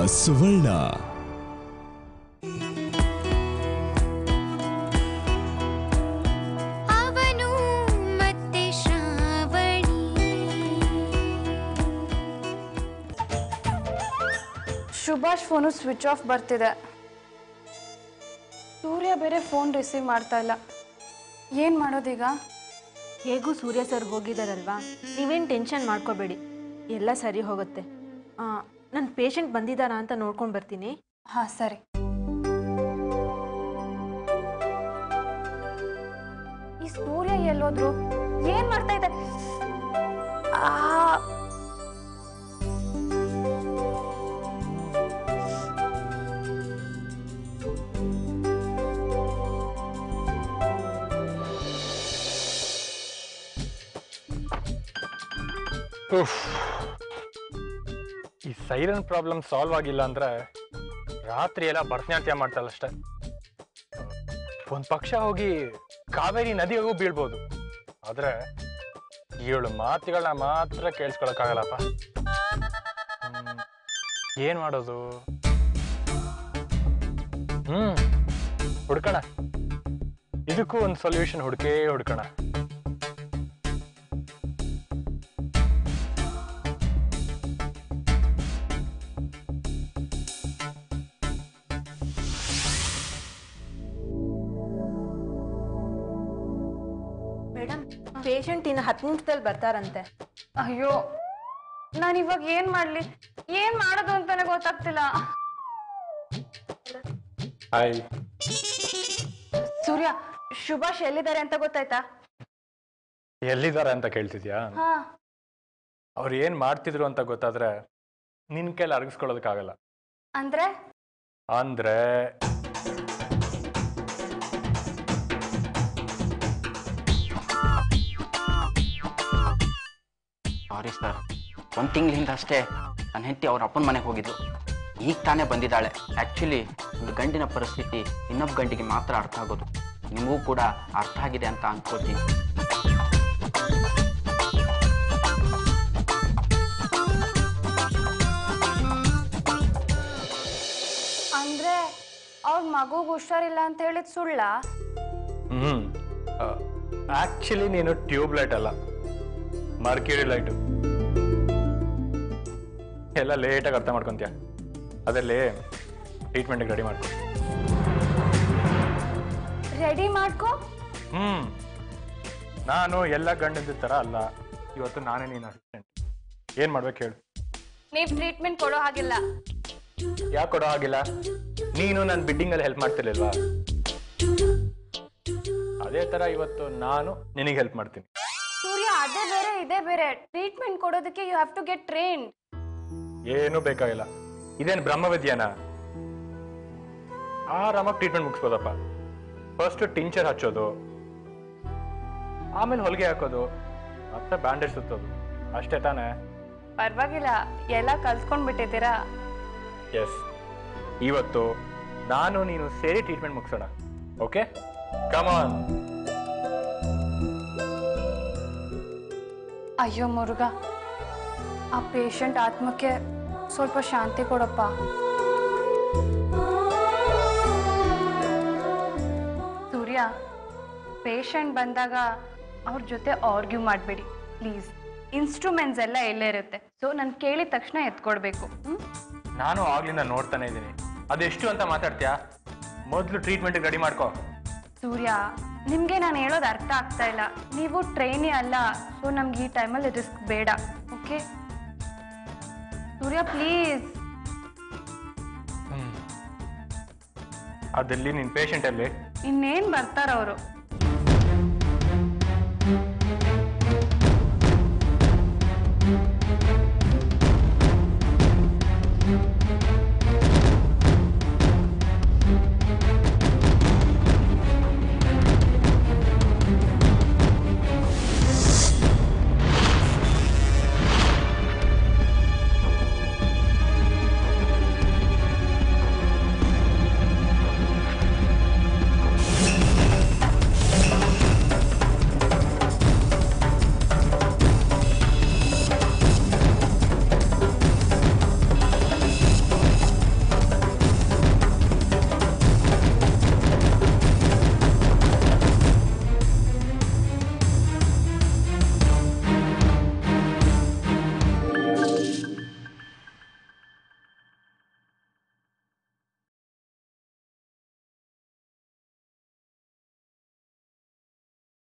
ಸುವರ್ಣ ಅವನು ಮತ್ತೆ Shravani Subhash phone switch off ಬರ್ತಿದೆ ಸೂರ್ಯ ಬೇರೆ ಫೋನ್ ರಿಸೀವ್ ಮಾಡ್ತಾ ಇಲ್ಲ ಏನು ಮಾಡೋದೀಗ ಹೇಗೂ ಸೂರ್ಯ ಸರ್ ಹೋಗಿದಾರಲ್ವಾ ನೀವೇನು ಟೆನ್ಷನ್ ಮಾಡ್ಕೋಬೇಡಿ ಎಲ್ಲ ಸರಿ ಹೋಗುತ್ತೆ ನನ್ನ ಪೇಷಂಟ್ ಬಂದಿದ್ದಾರಾ ಅಂತ ನೋಡ್ಕೊಂಡು ಬರ್ತೀನಿ ಹಾಂ ಸರಿ ಈ ಸೂರ್ಯ ಎಲ್ಲೋದ್ರು ಏನ್ ಮಾಡ್ತಾ ಇದೆ ಆ, ಉಫ್. ಈ ಸೈರನ್ ಪ್ರಾಬ್ಲಮ್ ಸಾಲ್ವ್ ಆಗಿಲ್ಲ ಅಂದ್ರೆ ರಾತ್ರಿ ಎಲ್ಲ ಭರತನಾಟ್ಯ ಮಾಡ್ತಾಳಷ್ಟೆ ಒಂದ್ ಪಕ್ಷ ಹೋಗಿ ಕಾವೇರಿ ನದಿಗೂ ಬೀಳ್ಬೋದು ಆದ್ರೆ ಏಳು ಮಾತುಗಳನ್ನ ಮಾತ್ರ ಕೇಳಿಸ್ಕೊಳಕ್ಕಾಗಲ್ಲಪ್ಪ ಹ್ಮ್. ಏನ್ ಮಾಡೋದು ಹ್ಮ್ ಹುಡ್ಕಣ ಇದಕ್ಕೂ ಒಂದು ಸೊಲ್ಯೂಷನ್ ಹುಡ್ಕೇ ಹುಡ್ಕಣ ಮೇಡಮ್ ಪೇಷಂಟ್ ಇನ್ನು ಹತ್ತು ನಿಮಿಷದಲ್ಲಿ ಬರ್ತಾರಂತೆ ಅಯ್ಯೋ ನಾನು ಇವಾಗ ಏನ್ ಮಾಡ್ಲಿ ಏನ್ ಮಾಡೋದು ಅಂತಾನೆ ಗೊತ್ತಾಗ್ತಿಲ್ಲ ಹಾಯ್ ಸೂರ್ಯ ಸುಭಾಷ್ ಎಲ್ಲಿದ್ದಾರೆ ಅಂತ ಗೊತ್ತಾಯ್ತಾ ಎಲ್ಲಿದ್ದಾರೆ ಅಂತ ಕೇಳ್ತಿದ್ಯಾ ಹಾ ಅವ್ರು ಏನ್ ಮಾಡ್ತಿದ್ರು ಅಂತ ಗೊತ್ತಾದ್ರೆ ನಿನ್ ಕೈಲಿ ಅರಗಿಸ್ಕೊಳ್ಳೋದಕ್ಕಾಗಲ್ಲ ಅಂದ್ರೆ ಅಂದ್ರೆ ಸಾರಿ ಸರ್ ಒಂದು ತಿಂಗಳಿಂದ ಅಷ್ಟೇ ನನ್ನ ಹೆಂಡತಿ ಅವ್ರ ಅಪ್ಪನ ಮನೆಗೆ ಹೋಗಿದ್ಲು ಈಗ ತಾನೇ ಬಂದಿದ್ದಾಳೆ ಆ್ಯಕ್ಚುಲಿ ಒಂದು ಗಂಡಿನ ಪರಿಸ್ಥಿತಿ ಇನ್ನೊಬ್ಬ ಗಂಡಿಗೆ ಮಾತ್ರ ಅರ್ಥ ಆಗೋದು ನಿಮಗೂ ಕೂಡ ಅರ್ಥ ಆಗಿದೆ ಅಂತ ಅನ್ಕೋತೀನಿ ಅಂದ್ರೆ ಅವ್ರ ಮಗುಗ್ ಹುಷಾರಿಲ್ಲ ಅಂತ ಹೇಳಿದ್ ಸುಳ್ಳ ಹ್ಮ್ ಆಕ್ಚುಲಿ ನೀನು ಟ್ಯೂಬ್ ಲೈಟ್ ಅಲ್ಲ ಮರ್ಕ್ಯೂರಿ ಲೈಟು ಎಲ್ಲ ಲೇಟಾಗಿ ಅರ್ಥ ಮಾಡ್ಕೊಂತೀಯ ಅದರಲ್ಲಿ ಟ್ರೀಟ್ಮೆಂಟ್ಗೆ ರೆಡಿ ಮಾಡ್ಕೊ ರೆಡಿ ಮಾಡ್ಕೊ ಹ್ಮ್ ನಾನು ಎಲ್ಲ ಗಂಡಂದ ಥರ ಅಲ್ಲ ಇವತ್ತು ನಾನೇ ನೀನು ಅಸಿಸ್ಟೆಂಟ್ ಏನ್ ಮಾಡ್ಬೇಕು ಹೇಳು ನೀವ್ ಟ್ರೀಟ್ಮೆಂಟ್ ಕೊಡೋ ಹಾಗಿಲ್ಲ ಯಾಕೆ ಕೊಡೋ ಹಾಗಿಲ್ಲ ನೀನು ನನ್ನ ಬಿಡ್ಡಿಂಗ್ ಅಲ್ಲಿ ಹೆಲ್ಪ್ ಮಾಡ್ತಿರ್ಲಿಲ್ವಾ ಅದೇ ತರ ಇವತ್ತು ನಾನು ನಿನಗೆ ಹೆಲ್ಪ್ ಮಾಡ್ತೀನಿ ಸೂರ್ಯ ಅದೇ ಬೇರೆ ಇದೇ ಬೇರೆ ಟ್ರೀಟ್ಮೆಂಟ್ ಕೊಡೋದಕ್ಕೆ you have to get train ಏನೂ ಬೇಕಾಗಿಲ್ಲ ಇದೇನು ಬ್ರಹ್ಮವಿದ್ಯಾನ ಆರಾಮಾಗಿ ಟ್ರೀಟ್ಮೆಂಟ್ ಮುಗಿಸ್ಬೋದಪ್ಪ ಫಸ್ಟ್ ಟಿಂಚರ್ ಹಚ್ಚೋದು ಆಮೇಲೆ ಹೊಲಿಗೆ ಹಾಕೋದು ಮತ್ತೆ ಬ್ಯಾಂಡೇಜ್ ಸುತ್ತೋದು ಅಷ್ಟೇ ತಾನೇ ಪರವಾಗಿಲ್ಲ ಎಲ್ಲ ಕಲ್ತ್ಕೊಂಡ್ ಬಿಟ್ಟಿದ್ದೀರಾ ಎಸ್ ಇವತ್ತು ನಾನು ನೀನು ಸೇರಿ ಟ್ರೀಟ್ಮೆಂಟ್ ಮುಗಿಸೋಣ ಓಕೆ ಕಮಾನ್ ಅಯ್ಯೋ ಮುರುಗ ಆ ಪೇಷಂಟ್ ಆತ್ಮಕ್ಕೆ ಸ್ವಲ್ಪ ಶಾಂತಿ ಕೊಡಪ್ಪ ಸೂರ್ಯ ಪೇಷಂಟ್ ಬಂದಾಗ ಅವ್ರ ಜೊತೆ ಆರ್ಗ್ಯೂ ಮಾಡಬೇಡಿ ಪ್ಲೀಸ್ ಇನ್ಸ್ಟ್ರೂಮೆಂಟ್ಸ್ ಎಲ್ಲ ಎಲ್ಲೇ ಇರುತ್ತೆ ಸೊ ನಾನು ಕೇಳಿದ ತಕ್ಷಣ ಎತ್ಕೊಡ್ಬೇಕು ಹ್ಮ್ ನಾನು ಆಗ್ಲಿಂದ ನೋಡ್ತಾನೆ ಇದ್ದೀನಿ ಅದೆಷ್ಟು ಅಂತ ಮಾತಾಡ್ತೀಯಾ ಮೊದಲು ಟ್ರೀಟ್ಮೆಂಟ್ ರೆಡಿ ಮಾಡ್ಕೋ ಸೂರ್ಯ ನಿಮಗೆ ನಾನು ಹೇಳೋದು ಅರ್ಥ ಆಗ್ತಾ ಇಲ್ಲ ನೀವು ಟ್ರೈನಿ ಅಲ್ಲ ಸೊ ನಮ್ಗೆ ಈ ಟೈಮಲ್ಲಿ ರಿಸ್ಕ್ ಬೇಡ ಓಕೆ ಸೂರ್ಯ ಪ್ಲೀಸ್ ಅದಲ್ಲಿ ನಿನ್ ಪೇಷಂಟ್ ಅಲ್ಲಿ ಇನ್ನೇನು ಬರ್ತಾರವರು